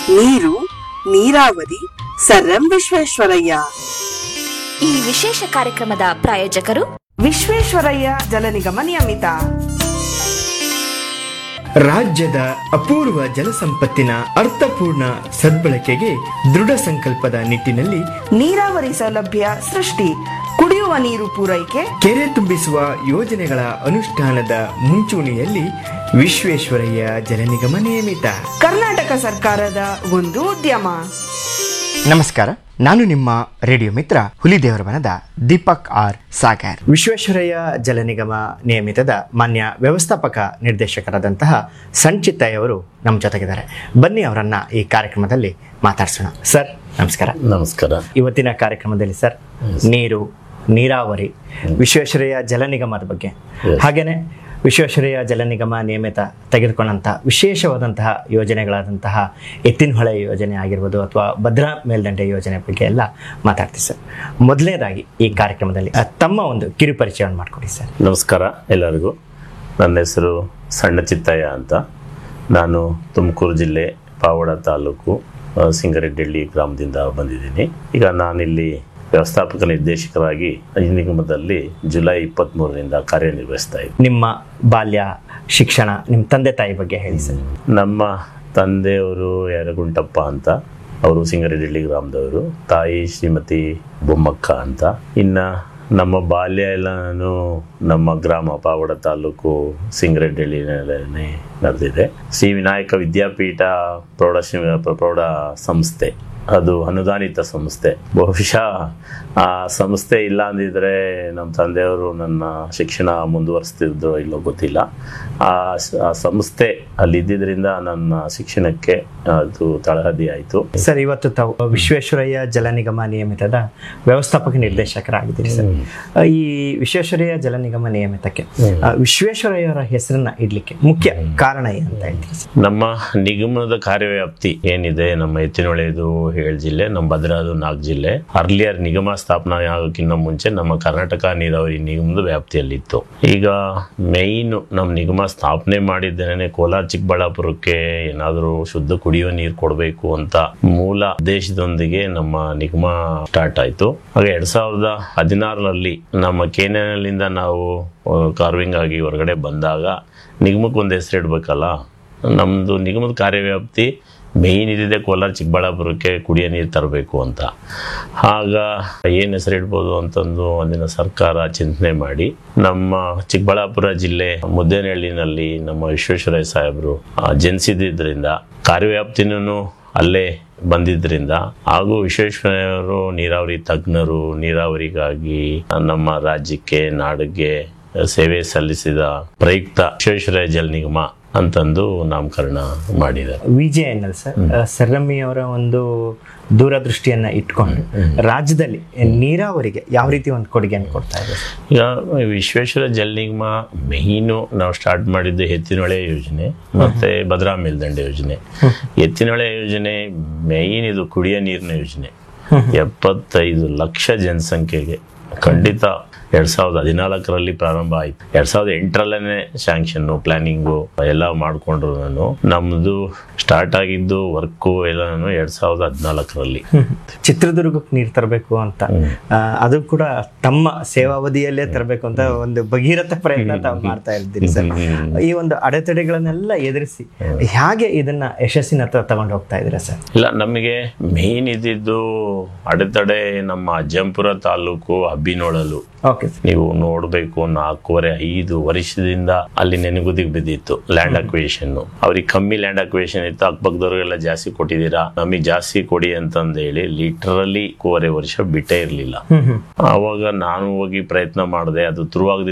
ನೀರು ನೀರಾವರಿ sir M Visvesvaraya ಈ ವಿಶೇಷ ಕಾರ್ಯಕ್ರಮದ ಪ್ರಾಯೋಜಕರು ವಿಶ್ವೇಶ್ವರಯ್ಯ ಜಲ ನಿಗಮ ನಿಯಮಿತ ರಾಜ್ಯದ ಅಪೂರ್ವ ಜಲಸಂಪತ್ತಿನ ಅರ್ಥಪೂರ್ಣ ಸದ್ಬಳಕೆಗೆ ದೃಢ ಸಂಕಲ್ಪದ ನಿಟ್ಟಿನಲ್ಲಿ ನೀರಾವರಿ ಸೌಲಭ್ಯ ಸೃಷ್ಟಿ ಕುಡಿಯುವ ನೀರು ಪೂರೈಕೆ ಕೆರೆ ತುಂಬಿಸುವ ಯೋಜನೆಗಳ ಅನುಷ್ಠಾನದ ಮುಂಚೂಣಿಯಲ್ಲಿ ವಿಶ್ವೇಶ್ವರಯ್ಯ ಜಲ ನಿಗಮ ನಿಯಮಿತ ಕರ್ನಾಟಕ ಸರ್ಕಾರದ ಒಂದು ಉದ್ಯಮ ನಮಸ್ಕಾರ ನಾನು ನಿಮ್ಮ ರೇಡಿಯೋ ಮಿತ್ರ ಹುಲಿದೇವರ ಮನದ ದೀಪಕ್ ಆರ್ ಸಾಗರ್ ವಿಶ್ವೇಶ್ವರಯ್ಯ ಜಲ ನಿಗಮ ನಿಯಮಿತದ ಮಾನ್ಯ ವ್ಯವಸ್ಥಾಪಕ ನಿರ್ದೇಶಕರಾದಂತಹ ಸಂಚಿತ್ತಯ್ಯವರು ನಮ್ಮ ಜೊತೆಗಿದ್ದಾರೆ ಬನ್ನಿ ಅವರನ್ನ ಈ ಕಾರ್ಯಕ್ರಮದಲ್ಲಿ ಮಾತಾಡ್ಸೋಣ ಸರ್ ನಮಸ್ಕಾರ ನಮಸ್ಕಾರ ಇವತ್ತಿನ ಕಾರ್ಯಕ್ರಮದಲ್ಲಿ ಸರ್ ನೀರು ನೀರಾವರಿ ವಿಶ್ವೇಶ್ವರಯ್ಯ ಜಲ ನಿಗಮದ ಬಗ್ಗೆ ಹಾಗೇನೆ ವಿಶ್ವೇಶ್ವರಯ್ಯ ಜಲ ನಿಗಮ ನಿಯಮಿತ ತೆಗೆದುಕೊಂಡಂತಹ ವಿಶೇಷವಾದಂತಹ ಯೋಜನೆಗಳಾದಂತಹ ಎತ್ತಿನಹೊಳೆ ಯೋಜನೆ ಆಗಿರ್ಬೋದು ಅಥವಾ ಭದ್ರಾ ಮೇಲ್ದಂಡೆ ಯೋಜನೆ ಬಗ್ಗೆ ಎಲ್ಲ ಮಾತಾಡ್ತೀವಿ ಸರ್ ಮೊದಲನೇದಾಗಿ ಈ ಕಾರ್ಯಕ್ರಮದಲ್ಲಿ ಅಹ್, ತಮ್ಮ ಒಂದು ಕಿರು ಪರಿಚಯವನ್ನು ಮಾಡಿಕೊಡಿ ಸರ್ ನಮಸ್ಕಾರ ಎಲ್ಲರಿಗೂ ನನ್ನ ಹೆಸರು ಸಣ್ಣ ಚಿತ್ತಯ್ಯ ಅಂತ ನಾನು ತುಮಕೂರು ಜಿಲ್ಲೆ ಪಾವಡ ತಾಲೂಕು ಆ, ಸಿಂಗರೆಡ್ಡಿಹಳ್ಳಿ ಗ್ರಾಮದಿಂದ ಬಂದಿದ್ದೀನಿ ಈಗ ನಾನಿಲ್ಲಿ ವ್ಯವಸ್ಥಾಪಕ ನಿರ್ದೇಶಕರಾಗಿ ಈ ನಿಗಮದಲ್ಲಿ ಜುಲೈ ಇಪ್ಪತ್ತ್ಮೂರರಿಂದ ಕಾರ್ಯನಿರ್ವಹಿಸ್ತಾ ಇದ್ದೀನಿ ನಿಮ್ಮ ಬಾಲ್ಯ ಶಿಕ್ಷಣ ನಿಮ್ಮ ತಂದೆ ತಾಯಿ ಬಗ್ಗೆ ಹೇಳಿ ಸರ್ ನಮ್ಮ ತಂದೆಯವರು ಯರಗುಂಟಪ್ಪ ಅಂತ ಅವರು ಸಿಂಗರೆಡ್ಡಿಹಳ್ಳಿ ಗ್ರಾಮದವರು ತಾಯಿ ಶ್ರೀಮತಿ ಬೊಮ್ಮಕ್ಕ ಅಂತ ಇನ್ನು ನಮ್ಮ ಬಾಲ್ಯ ಎಲ್ಲ ನಾನು ನಮ್ಮ ಗ್ರಾಮ ಪಾವಡ ತಾಲೂಕು ಸಿಂಗರೆಡ್ಡಿಹಳ್ಳಿನಲ್ಲೇ ನಡೆದಿದೆ ಶ್ರೀ ವಿನಾಯಕ ವಿದ್ಯಾಪೀಠ ಪ್ರೌಢ ಶಿ- ಪ್ರೌಢ ಸಂಸ್ಥೆ ಅದು ಅನುದಾನಿತ ಸಂಸ್ಥೆ ಬಹುಶಃ ಆ ಸಂಸ್ಥೆ ಇಲ್ಲ ಅಂದಿದ್ರೆ ನಮ್ಮ ತಂದೆಯವರು ನನ್ನ ಶಿಕ್ಷಣ ಮುಂದುವರಿಸ್ತಿದ್ರು ಇಲ್ಲೋ ಗೊತ್ತಿಲ್ಲ ಆ ಸ- ಆ ಸಂಸ್ಥೆ ಅಲ್ಲಿ ಇದ್ದಿದ್ರಿಂದ ನನ್ನ ಶಿಕ್ಷಣಕ್ಕೆ ಅದು ತಳಹದಿ ಆಯಿತು ಸರ್ ಇವತ್ತು ತಾವು ವಿಶ್ವೇಶ್ವರಯ್ಯ ಜಲ ನಿಗಮ ನಿಯಮಿತದ ವ್ಯವಸ್ಥಾಪಕ ನಿರ್ದೇಶಕರಾಗಿದ್ದೀರಿ ಸರ್ ಈ ವಿಶ್ವೇಶ್ವರಯ್ಯ ಜಲ ನಿಗಮ ನಿಯಮಿತಕ್ಕೆ ಆ, ವಿಶ್ವೇಶ್ವರಯ್ಯವರ ಹೆಸರನ್ನ ಇಡ್ಲಿಕ್ಕೆ ಮುಖ್ಯ ಕಾರಣ ಏನಂತ ಹೇಳ್ತೀರಿ ಸರ್ ನಮ್ಮ ನಿಗಮದ ಕಾರ್ಯವ್ಯಾಪ್ತಿ ಏನಿದೆ ನಮ್ಮ ಎತ್ತಿನೊಳೆದು ಏಳು ಜಿಲ್ಲೆ ನಮ್ಮ ಭದ್ರಾದು ನಾಲ್ಕು ಜಿಲ್ಲೆ ಅರ್ಲಿಯರ್ ನಿಗಮ ಸ್ಥಾಪನೆ ಆಗೋಕ್ಕಿಂತ ಮುಂಚೆ ನಮ್ಮ ಕರ್ನಾಟಕ ನೀರಾವರಿ ನಿಗಮದ ವ್ಯಾಪ್ತಿಯಲ್ಲಿತ್ತು ಈಗ ಮೇಯ್ನು ನಮ್ಮ ನಿಗಮ ಸ್ಥಾಪನೆ ಮಾಡಿದ್ದೇನೆ ಕೋಲಾರ ಚಿಕ್ಕಬಳ್ಳಾಪುರಕ್ಕೆ ಏನಾದರೂ ಶುದ್ಧ ಕುಡಿಯುವ ನೀರು ಕೊಡಬೇಕು ಅಂತ ಮೂಲ ಉದ್ದೇಶದೊಂದಿಗೆ ನಮ್ಮ ನಿಗಮ ಸ್ಟಾರ್ಟ್ ಆಯಿತು ಹಾಗೆ ಎರಡ್ ಸಾವಿರದ ಹದಿನಾರರಲ್ಲಿ ನಮ್ಮ ಕೇನಲಿಂದ ನಾವು ಕಾರ್ವಿಂಗ್ ಆಗಿ ಹೊರಗಡೆ ಬಂದಾಗ ನಿಗಮಕ್ಕೆ ಒಂದು ಹೆಸರು ಇಡಬೇಕಲ್ಲ ನಮ್ಮದು ನಿಗಮದ ಕಾರ್ಯವ್ಯಾಪ್ತಿ ಮೇಯ್ನ್ ಇದಿದೆ ಕೋಲಾರ ಚಿಕ್ಕಬಳ್ಳಾಪುರಕ್ಕೆ ಕುಡಿಯೋ ನೀರು ತರಬೇಕು ಅಂತ ಆಗ ಏನು ಹೆಸರು ಇಡ್ಬೋದು ಅಂತಂದು ಅಂದಿನ ಸರ್ಕಾರ ಚಿಂತನೆ ಮಾಡಿ ನಮ್ಮ ಚಿಕ್ಕಬಳ್ಳಾಪುರ ಜಿಲ್ಲೆ ಮುದ್ದೇನಹಳ್ಳಿನಲ್ಲಿ ನಮ್ಮ ವಿಶ್ವೇಶ್ವರಯ್ಯ ಸಾಹೇಬರು ಆ, ಜನಿಸಿದ್ದರಿಂದ ಕಾರ್ಯವ್ಯಾಪ್ತಿನೂ ಅಲ್ಲೇ ಬಂದಿದ್ದರಿಂದ ಹಾಗೂ ವಿಶ್ವೇಶ್ವರಯ್ಯವರು ನೀರಾವರಿ ತಜ್ಞರು ನೀರಾವರಿಗಾಗಿ ನಮ್ಮ ರಾಜ್ಯಕ್ಕೆ ನಾಡಿಗೆ ಸೇವೆ ಸಲ್ಲಿಸಿದ ಪ್ರಯುಕ್ತ ವಿಶ್ವೇಶ್ವರಯ್ಯ ಜಲ ನಿಗಮ ಅಂತಂದು ನಾಮಕರಣ ಮಾಡಿದ್ದಾರೆ V J N L sir ಸರ್ರಮ್ಮಿ ಅವರ ಒಂದು ದೂರದೃಷ್ಟಿಯನ್ನ ಇಟ್ಕೊಂಡು ರಾಜ್ಯದಲ್ಲಿ ನೀರಾವರಿಗೆ ಯಾವ ರೀತಿ ಒಂದು ಕೊಡುಗೆಯನ್ನು ಕೊಡ್ತಾ ಇದೆ ಸರ್? ಈಗ ವಿಶ್ವೇಶ್ವರ ಜಲ ನಿಗಮ ಮೇಯ್ನು ನಾವು ಸ್ಟಾರ್ಟ್ ಮಾಡಿದ್ದು ಎತ್ತಿನೊಳೆ ಯೋಜನೆ ಮತ್ತೆ ಭದ್ರಾ ಮೇಲ್ದಂಡೆ ಯೋಜನೆ ಎತ್ತಿನೊಳೆ ಯೋಜನೆ ಮೇಯ್ನ್ ಇದು ಕುಡಿಯೋ ನೀರಿನ ಯೋಜನೆ ಎಪ್ಪತ್ತೈದು ಲಕ್ಷ ಜನಸಂಖ್ಯೆಗೆ ಖಂಡಿತ ಎರಡ್ ಸಾವಿರದ ಹದಿನಾಲ್ಕರಲ್ಲಿ ಪ್ರಾರಂಭ ಆಯ್ತು ಎರಡ್ ಸಾವಿರದ ಎಂಟರಲ್ಲೇ ಶಾಂಕ್ಷನ್ ಪ್ಲಾನಿಂಗು ಎಲ್ಲ ಮಾಡ್ಕೊಂಡ್ರು ನಾನು ನಮ್ದು ಸ್ಟಾರ್ಟ್ ಆಗಿದ್ದು ವರ್ಕು ಎಲ್ಲಾನು ಎರಡ್ ಸಾವಿರದ ಹದಿನಾಲ್ಕರಲ್ಲಿ ಚಿತ್ರದುರ್ಗಕ್ಕೆ ನೀರು ತರಬೇಕು ಅಂತ ಆ, ಅದು ಕೂಡ ತಮ್ಮ ಸೇವಾವಧಿಯಲ್ಲೇ ತರಬೇಕು ಅಂತ ಒಂದು ಭಗೀರಥ ಪ್ರಯತ್ನ ತಾವು ಮಾಡ್ತಾ ಇದ್ದೀರಿ ಸರ್ ಈ ಒಂದು ಅಡೆತಡೆಗಳನ್ನೆಲ್ಲ ಎದುರಿಸಿ ಹೇಗೆ ಇದನ್ನ ಯಶಸ್ಸಿನತ್ತ ತಗೊಂಡು ಹೋಗ್ತಾ ಇದ್ದೀರಾ ಸರ್ ಇಲ್ಲ ನಮಗೆ ಮೇನ್ ಇದ್ದಿದ್ದು ಅಡೆತಡೆ ನಮ್ಮ ಅಜ್ಜಂಪುರ ತಾಲೂಕು ಹಬ್ಬಿನೋಳಲು ಓಕೆ ನೀವು ನೋಡ್ಬೇಕು ನಾಲ್ಕೂವರೆ ಐದು ವರ್ಷದಿಂದ ಅಲ್ಲಿ ನೆನಗುದಿಗೆ ಬಿದ್ದಿತ್ತು ಲ್ಯಾಂಡ್ ಅಕ್ವೇಷನ್ ಅವ್ರಿಗೆ ಕಮ್ಮಿ ಲ್ಯಾಂಡ್ ಅಕ್ವೇಷನ್ ಇತ್ತು ಅಕ್ಕಪಕ್ಕದವ್ರಿಗೆಲ್ಲ ಜಾಸ್ತಿ ಕೊಟ್ಟಿದ್ದೀರಾ ನಮಗೆ ಜಾಸ್ತಿ ಕೊಡಿ ಅಂತಂದು ಹೇಳಿ ಲಿಟ್ರಲಿ ಕೂವರೆ ವರ್ಷ ಬಿಟ್ಟೇ ಇರಲಿಲ್ಲ ಆವಾಗ ನಾನು ಹೋಗಿ ಪ್ರಯತ್ನ ಮಾಡಿದೆ ಅದು ಥ್ರೂ